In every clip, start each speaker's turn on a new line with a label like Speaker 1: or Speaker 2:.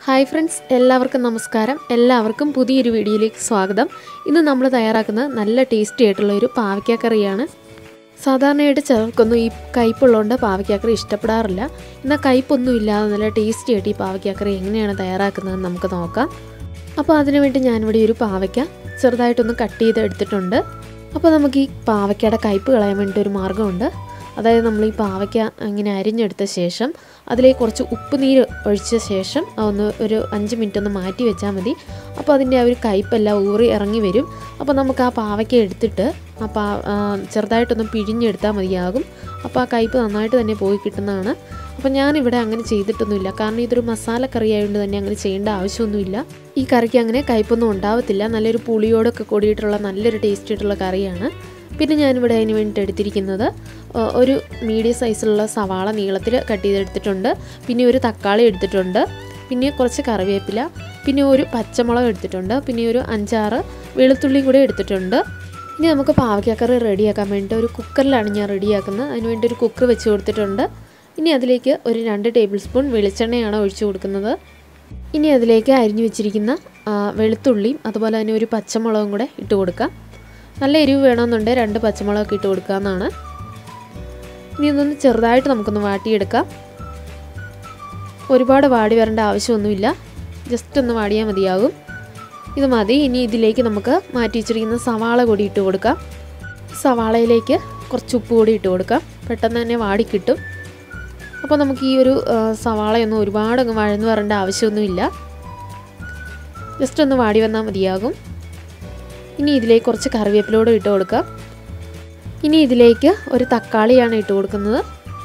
Speaker 1: hi friends എല്ലാവർക്കും നമസ്കാരം എല്ലാവർക്കും പുതിയൊരു വീഡിയോയിലേക്ക് സ്വാഗതം ഇന്ന് നമ്മൾ തയ്യാറാക്കുന്നത് നല്ല ടേസ്റ്റി ആയിട്ടുള്ള ഒരു പാവയ്ക്ക കറിയാണ് സാധാരണയായിട്ട് ചിലർക്കൊന്നും ഈ കയ്പുള്ളതുകൊണ്ട് പാവയ്ക്കാക്കറി ഇഷ്ടപ്പെടാറില്ല എന്നാൽ കയ്പൊന്നും ഇല്ലാതെ നല്ല ടേസ്റ്റി ആയിട്ട് ഈ പാവയ്ക്കാക്കറി എങ്ങനെയാണ് തയ്യാറാക്കുന്നതെന്ന് നമുക്ക് നോക്കാം അപ്പോൾ അതിനുവേണ്ടി ഞാനിവിടെ ഒരു പാവയ്ക്ക ചെറുതായിട്ടൊന്ന് കട്ട് ചെയ്ത് എടുത്തിട്ടുണ്ട് അപ്പോൾ നമുക്ക് ഈ പാവയ്ക്കയുടെ കയ്പ് കളയാൻ വേണ്ടി ഒരു മാർഗ്ഗമുണ്ട് അതായത് നമ്മൾ ഈ പാവയ്ക്ക ഇങ്ങനെ അരിഞ്ഞെടുത്ത ശേഷം അതിലേക്ക് കുറച്ച് ഉപ്പ് നീര് ഒഴിച്ച ശേഷം ഒന്ന് ഒരു അഞ്ച് മിനിറ്റ് ഒന്ന് മാറ്റി വെച്ചാൽ മതി അപ്പോൾ അതിൻ്റെ ആ ഒരു കയ്പ്പെല്ലാം ഊറി ഇറങ്ങി വരും അപ്പോൾ നമുക്ക് ആ പാവയ്ക്ക എടുത്തിട്ട് ആ പാ ആ, ചെറുതായിട്ടൊന്ന് പിഴിഞ്ഞെടുത്താൽ മതിയാകും അപ്പോൾ ആ കയ്പ്പ് നന്നായിട്ട് തന്നെ പോയി കിട്ടുന്നതാണ് അപ്പോൾ ഞാനിവിടെ അങ്ങനെ ചെയ്തിട്ടൊന്നുമില്ല കാരണം ഇതൊരു മസാല കറി ആയതുകൊണ്ട് തന്നെ അങ്ങനെ ചെയ്യേണ്ട ആവശ്യമൊന്നുമില്ല ഈ കറിക്ക് അങ്ങനെ കയ്പൊന്നും ഉണ്ടാവത്തില്ല നല്ലൊരു പുളിയോടൊക്കെ കൂടിയിട്ടുള്ള നല്ലൊരു ടേസ്റ്റ് ആയിട്ടുള്ള കറിയാണ് പിന്നെ ഞാനിവിടെ അതിന് വേണ്ടിയിട്ട് എടുത്തിരിക്കുന്നത് ആ, ഒരു മീഡിയം സൈസിലുള്ള സവാള നീളത്തിൽ കട്ട് ചെയ്തെടുത്തിട്ടുണ്ട് പിന്നെ ഒരു തക്കാളി എടുത്തിട്ടുണ്ട് പിന്നെ കുറച്ച് കറിവേപ്പില പിന്നെ ഒരു പച്ചമുളക് എടുത്തിട്ടുണ്ട് പിന്നെ ഒരു അഞ്ചാറ് വെളുത്തുള്ളിയും കൂടെ എടുത്തിട്ടുണ്ട് ഇനി നമുക്ക് പാവയ്ക്കക്കറി റെഡിയാക്കാൻ വേണ്ടിയിട്ട് ഒരു കുക്കറിലാണ് ഞാൻ റെഡിയാക്കുന്നത് അതിന് വേണ്ടി ഒരു കുക്കർ വെച്ച് കൊടുത്തിട്ടുണ്ട് ഇനി അതിലേക്ക് ഒരു രണ്ട് ടേബിൾ സ്പൂൺ വെളിച്ചെണ്ണയാണ് ഒഴിച്ചു കൊടുക്കുന്നത് ഇനി അതിലേക്ക് അരിഞ്ഞു വെച്ചിരിക്കുന്ന ആ, വെളുത്തുള്ളിയും അതുപോലെ തന്നെ ഒരു പച്ചമുളകും കൂടെ ഇട്ട് കൊടുക്കാം നല്ല എരിവ് വേണമെന്നുണ്ടെങ്കിൽ രണ്ട് പച്ചമുളകൊക്കെ ഇട്ട് കൊടുക്കാമെന്നാണ് ഇനി ഇതൊന്ന് ചെറുതായിട്ട് നമുക്കൊന്ന് വാട്ടിയെടുക്കാം ഒരുപാട് വാടി വരേണ്ട ആവശ്യമൊന്നുമില്ല ജസ്റ്റ് ഒന്ന് വാടിയാൽ മതിയാകും ഇത് മതി ഇനി ഇതിലേക്ക് നമുക്ക് മാറ്റി വെച്ചിരിക്കുന്ന സവാള കൂടി ഇട്ട് കൊടുക്കാം സവാളയിലേക്ക് കുറച്ച് ഉപ്പ് കൂടി ഇട്ട് കൊടുക്കാം പെട്ടെന്ന് തന്നെ വാടി കിട്ടും അപ്പോൾ നമുക്ക് ഈ ഒരു ആ, സവാളയൊന്നും ഒരുപാട് അങ്ങ് വഴന്ന് വരേണ്ട ആവശ്യമൊന്നുമില്ല ജസ്റ്റ് ഒന്ന് വാടി വന്നാൽ മതിയാകും ഇനി ഇതിലേക്ക് കുറച്ച് കറിവേപ്പിലോട് ഇട്ട് കൊടുക്കാം ഇനി ഇതിലേക്ക് ഒരു തക്കാളിയാണ് ഇട്ട് കൊടുക്കുന്നത്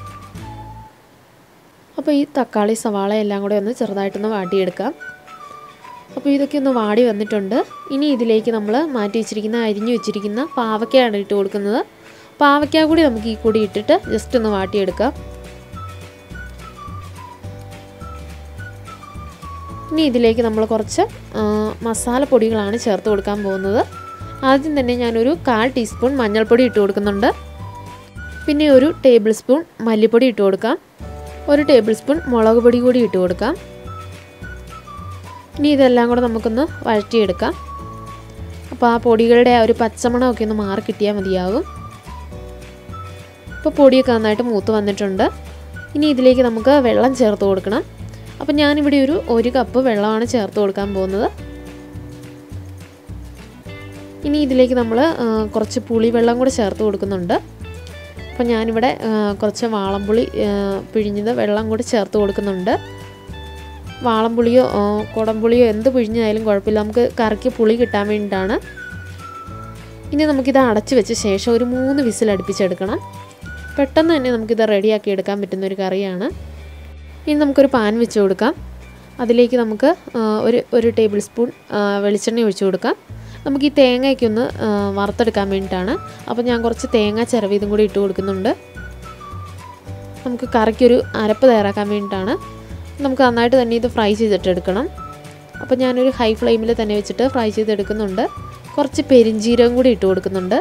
Speaker 1: അപ്പോൾ ഈ തക്കാളി സവാള എല്ലാം കൂടെ ഒന്ന് ചെറുതായിട്ടൊന്ന് വാട്ടിയെടുക്കാം അപ്പോൾ ഇതൊക്കെ ഒന്ന് വാടി വന്നിട്ടുണ്ട് ഇനി ഇതിലേക്ക് നമ്മൾ മാറ്റി വെച്ചിരിക്കുന്ന അരിഞ്ഞു വെച്ചിരിക്കുന്ന പാവയ്ക്കയാണ് ഇട്ട് കൊടുക്കുന്നത് പാവയ്ക്ക കൂടി നമുക്ക് ഈ കൂടി ഇട്ടിട്ട് ജസ്റ്റ് ഒന്ന് വാട്ടിയെടുക്കാം ഇനി ഇതിലേക്ക് നമ്മൾ കുറച്ച് ആ, മസാലപ്പൊടികളാണ് ചേർത്ത് കൊടുക്കാൻ പോകുന്നത് ആദ്യം തന്നെ ഞാനൊരു കാൽ ടീസ്പൂൺ മഞ്ഞൾപ്പൊടി ഇട്ട് കൊടുക്കുന്നുണ്ട് പിന്നെ ഒരു ടേബിൾ സ്പൂൺ മല്ലിപ്പൊടി ഇട്ട് കൊടുക്കാം ഒരു ടേബിൾ സ്പൂൺ മുളക് പൊടി കൂടി ഇട്ട് കൊടുക്കാം ഇനി ഇതെല്ലാം കൂടെ നമുക്കൊന്ന് വഴറ്റിയെടുക്കാം അപ്പോൾ ആ പൊടികളുടെ ആ ഒരു പച്ചമണമൊക്കെ ഒന്ന് മാറി കിട്ടിയാൽ മതിയാകും ഇപ്പോൾ പൊടിയൊക്കെ നന്നായിട്ട് മൂത്ത് വന്നിട്ടുണ്ട് ഇനി ഇതിലേക്ക് നമുക്ക് വെള്ളം ചേർത്ത് കൊടുക്കണം അപ്പോൾ ഞാനിവിടെ ഒരു ഒരു കപ്പ് വെള്ളമാണ് ചേർത്ത് കൊടുക്കാൻ പോകുന്നത് ഇനി ഇതിലേക്ക് നമ്മൾ കുറച്ച് പുളിവെള്ളം കൂടെ ചേർത്ത് കൊടുക്കുന്നുണ്ട് അപ്പോൾ ഞാനിവിടെ ആ, കുറച്ച് വാളംപുളി ആ, പിഴിഞ്ഞത് വെള്ളം കൂടി ചേർത്ത് കൊടുക്കുന്നുണ്ട് വാളംപുളിയോ ആ, കുടംപുളിയോ എന്ത് പിഴിഞ്ഞായാലും കുഴപ്പമില്ല നമുക്ക് കറിക്ക് പുളി കിട്ടാൻ വേണ്ടിയിട്ടാണ് ഇനി നമുക്കിത് അടച്ച് വെച്ച ശേഷം ഒരു മൂന്ന് വിസിൽ അടുപ്പിച്ചെടുക്കണം പെട്ടെന്ന് തന്നെ നമുക്കിത് റെഡിയാക്കി എടുക്കാൻ പറ്റുന്ന ഒരു കറിയാണ് ഇനി നമുക്കൊരു പാൻ വെച്ച് കൊടുക്കാം അതിലേക്ക് നമുക്ക് ആ, ഒരു ഒരു ടേബിൾ സ്പൂൺ ആ, വെളിച്ചെണ്ണ ഒഴിച്ചു കൊടുക്കാം നമുക്ക് ഈ തേങ്ങയൊക്കെ ഒന്ന് ആ, വറുത്തെടുക്കാൻ വേണ്ടിയിട്ടാണ് അപ്പോൾ ഞാൻ കുറച്ച് തേങ്ങ ചിരവ് ഇതും കൂടി ഇട്ട് കൊടുക്കുന്നുണ്ട് നമുക്ക് കറിക്കൊരു അരപ്പ് തയ്യാറാക്കാൻ വേണ്ടിയിട്ടാണ് നമുക്ക് നന്നായിട്ട് തന്നെ ഇത് ഫ്രൈ ചെയ്തിട്ടെടുക്കണം അപ്പോൾ ഞാനൊരു ഹൈ ഫ്ലെയിമിൽ തന്നെ വെച്ചിട്ട് ഫ്രൈ ചെയ്തെടുക്കുന്നുണ്ട് കുറച്ച് പെരിഞ്ചീരകം കൂടി ഇട്ട് കൊടുക്കുന്നുണ്ട്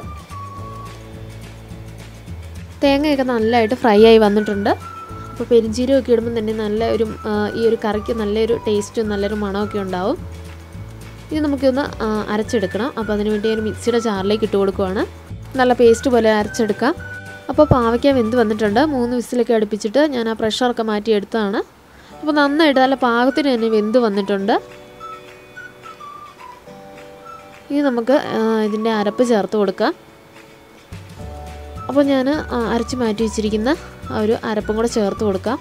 Speaker 1: തേങ്ങയൊക്കെ നല്ലതായിട്ട് ഫ്രൈ ആയി വന്നിട്ടുണ്ട് അപ്പോൾ പെരിഞ്ചീരകമൊക്കെ ഇടുമ്പോൾ തന്നെ നല്ല ഒരു ആ, ഈ ഒരു കറിക്ക് നല്ലൊരു ടേസ്റ്റും നല്ലൊരു മണമൊക്കെ ഉണ്ടാവും ഇത് നമുക്കൊന്ന് ആ, അരച്ചെടുക്കണം അപ്പോൾ അതിന് വേണ്ടി ഞാൻ മിക്സിയുടെ ജാറിലേക്ക് ഇട്ട് കൊടുക്കുവാണ് നല്ല പേസ്റ്റ് പോലെ അരച്ചെടുക്കാം അപ്പോൾ പാവയ്ക്ക വെന്ത് വന്നിട്ടുണ്ട് മൂന്ന് വിസിലൊക്കെ അടുപ്പിച്ചിട്ട് ഞാൻ ആ പ്രഷറൊക്കെ മാറ്റി എടുത്തതാണ് അപ്പോൾ നന്നായിട്ട് നല്ല പാകത്തിന് തന്നെ വെന്ത് വന്നിട്ടുണ്ട് ഇനി നമുക്ക് ആ, ഇതിൻ്റെ അരപ്പ് ചേർത്ത് കൊടുക്കാം അപ്പോൾ ഞാൻ അരച്ച് മാറ്റി വെച്ചിരിക്കുന്ന ആ ഒരു അരപ്പും കൂടെ ചേർത്ത് കൊടുക്കാം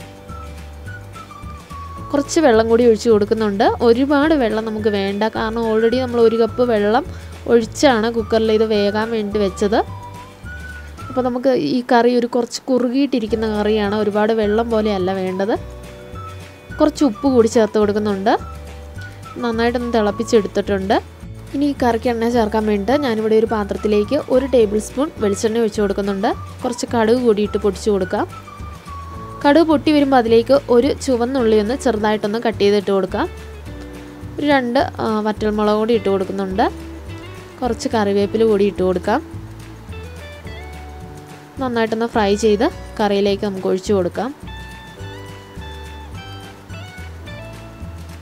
Speaker 1: കുറച്ച് വെള്ളം കൂടി ഒഴിച്ച് കൊടുക്കുന്നുണ്ട് ഒരുപാട് വെള്ളം നമുക്ക് വേണ്ട കാരണം ഓൾറെഡി നമ്മൾ ഒരു കപ്പ് വെള്ളം ഒഴിച്ചാണ് കുക്കറിൽ ഇത് വേകാൻ വേണ്ടി വെച്ചത് അപ്പോൾ നമുക്ക് ഈ കറി ഒരു കുറച്ച് കുറുകിയിട്ടിരിക്കുന്ന കറിയാണ് ഒരുപാട് വെള്ളം പോലെയല്ല വേണ്ടത് കുറച്ച് ഉപ്പ് കൂടി ചേർത്ത് കൊടുക്കുന്നുണ്ട് നന്നായിട്ടൊന്ന് തിളപ്പിച്ചെടുത്തിട്ടുണ്ട് ഇനി ഈ കറിക്ക് എണ്ണ ചേർക്കാൻ വേണ്ടിയിട്ട് ഞാനിവിടെ ഒരു പാത്രത്തിലേക്ക് ഒരു ടേബിൾ സ്പൂൺ വെളിച്ചെണ്ണ ഒഴിച്ച് കൊടുക്കുന്നുണ്ട് കുറച്ച് കടുക് കൂടിയിട്ട് പൊടിച്ച് കൊടുക്കാം കടുക് പൊട്ടി വരുമ്പോൾ അതിലേക്ക് ഒരു ചുവന്നുള്ളി ഒന്ന് ചെറുതായിട്ടൊന്ന് കട്ട് ചെയ്തിട്ട് കൊടുക്കാം ഒരു രണ്ട് ആ, വറ്റൽമുളക് കൂടി ഇട്ട് കൊടുക്കുന്നുണ്ട് കുറച്ച് കറിവേപ്പില കൂടി ഇട്ട് കൊടുക്കാം നന്നായിട്ടൊന്ന് ഫ്രൈ ചെയ്ത് കറിയിലേക്ക് നമുക്ക് ഒഴിച്ചു കൊടുക്കാം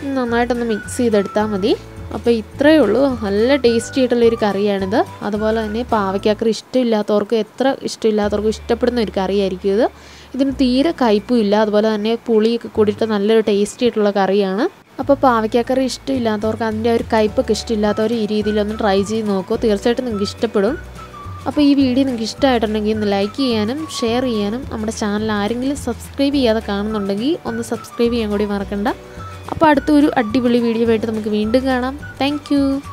Speaker 1: നന്നായിട്ടൊന്ന് മിക്സ് ചെയ്തെടുത്താൽ മതി അപ്പോൾ ഇത്രയേ ഉള്ളൂ നല്ല ടേസ്റ്റി ആയിട്ടുള്ളൊരു കറിയാണിത് അതുപോലെ തന്നെ പാവയ്ക്കാക്കറി ഇഷ്ടമില്ലാത്തവർക്ക് എത്ര ഇഷ്ടമില്ലാത്തവർക്കും ഇഷ്ടപ്പെടുന്ന ഒരു കറിയായിരിക്കും ഇത് ഇതിന് തീരെ കയ്പും ഇല്ല അതുപോലെ തന്നെ പുളിയൊക്കെ കൂടിയിട്ട് നല്ലൊരു ടേസ്റ്റി ആയിട്ടുള്ള കറിയാണ് അപ്പോൾ പാവയ്ക്കാക്കറി ഇഷ്ടമില്ലാത്തവർക്ക് അതിൻ്റെ ഒരു കയ്പൊക്കെ ഇഷ്ടമില്ലാത്തവർ ഈ രീതിയിലൊന്ന് ട്രൈ ചെയ്ത് നോക്കൂ തീർച്ചയായിട്ടും നിങ്ങൾക്ക് ഇഷ്ടപ്പെടും അപ്പോൾ ഈ വീഡിയോ നിങ്ങൾക്ക് ഇഷ്ടമായിട്ടുണ്ടെങ്കിൽ ഒന്ന് ലൈക്ക് ചെയ്യാനും ഷെയർ ചെയ്യാനും നമ്മുടെ ചാനൽ ആരെങ്കിലും സബ്സ്ക്രൈബ് ചെയ്യാതെ കാണുന്നുണ്ടെങ്കിൽ ഒന്ന് സബ്സ്ക്രൈബ് ചെയ്യാൻ കൂടി മറക്കണ്ട അപ്പോൾ അടുത്തൊരു അടിപൊളി വീഡിയോ ആയിട്ട് നമുക്ക് വീണ്ടും കാണാം താങ്ക്